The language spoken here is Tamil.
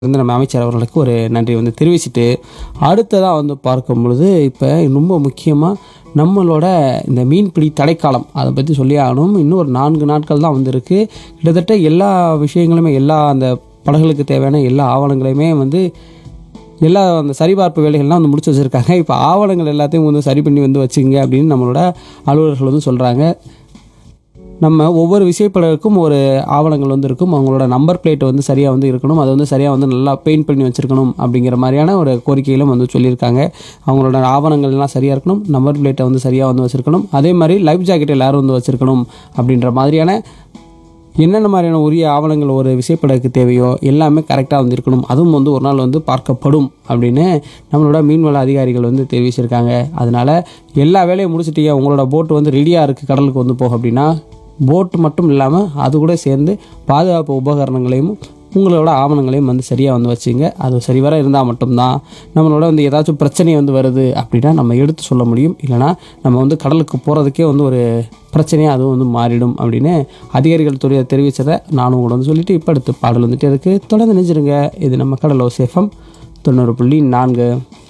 வந்து நம்ம அமைச்சர் அவர்களுக்கு ஒரு நன்றி வந்து தெரிவிச்சுட்டு அடுத்ததாக வந்து பார்க்கும் பொழுது இப்போ ரொம்ப முக்கியமாக நம்மளோட இந்த மீன்பிடி தடைக்காலம் அதை பற்றி சொல்லி ஆகணும் இன்னும் ஒரு நான்கு நாட்கள் தான் வந்திருக்கு கிட்டத்தட்ட எல்லா விஷயங்களுமே எல்லா அந்த படகுகளுக்கு தேவையான எல்லா ஆவணங்களையுமே வந்து எல்லா அந்த சரிபார்ப்பு வேலைகள்லாம் வந்து முடிச்சு வச்சுருக்காங்க இப்போ ஆவணங்கள் எல்லாத்தையும் வந்து சரி பண்ணி வந்து வச்சுங்க அப்படின்னு நம்மளோட அலுவலர்கள் வந்து சொல்கிறாங்க நம்ம ஒவ்வொரு விசைப்படகுக்கும் ஒரு ஆவணங்கள் வந்து இருக்கும் அவங்களோட நம்பர் பிளேட் வந்து சரியாக வந்து இருக்கணும் அதை வந்து சரியாக வந்து நல்லா பெயிண்ட் பண்ணி வச்சுருக்கணும் அப்படிங்கிற மாதிரியான ஒரு கோரிக்கைகளும் வந்து சொல்லியிருக்காங்க அவங்களோட ஆவணங்கள் எல்லாம் சரியாக இருக்கணும் நம்பர் பிளேட்டை வந்து சரியாக வந்து வச்சுருக்கணும் அதே மாதிரி லைஃப் ஜாக்கெட் எல்லாரும் வந்து வச்சுருக்கணும் அப்படின்ற மாதிரியான என்னென்ன மாதிரியான உரிய ஆவணங்கள் ஒரு விசைப்படகுக்கு தேவையோ எல்லாமே கரெக்டாக வந்து இருக்கணும் அதுவும் வந்து ஒரு நாள் வந்து பார்க்கப்படும் அப்படின்னு நம்மளோட மீன்வள அதிகாரிகள் வந்து தெரிவிச்சிருக்காங்க அதனால் எல்லா வேலையும் முடிச்சிட்டீங்க உங்களோட போட்டு வந்து ரெடியாக இருக்குது கடலுக்கு வந்து போக அப்படின்னா போட்டு மட்டும் இல்லாமல் அது கூட சேர்ந்து பாதுகாப்பு உபகரணங்களையும் உங்களோட ஆவணங்களையும் வந்து சரியாக வந்து வச்சுங்க அது சரிவர இருந்தால் மட்டும்தான் நம்மளோட வந்து ஏதாச்சும் பிரச்சனை வந்து வருது அப்படின்னா நம்ம எடுத்து சொல்ல முடியும் இல்லைனா நம்ம வந்து கடலுக்கு போகிறதுக்கே வந்து ஒரு பிரச்சனையாக அதுவும் வந்து மாறிடும் அப்படின்னு அதிகாரிகள் துறையை தெரிவித்ததை நானும் கூட வந்து சொல்லிட்டு இப்போ அடுத்து பாடல் வந்துட்டு அதுக்கு தொடர்ந்து நினைச்சிருங்க இது நம்ம கடலோ சேஃபம் தொண்ணூறு புள்ளி நான்கு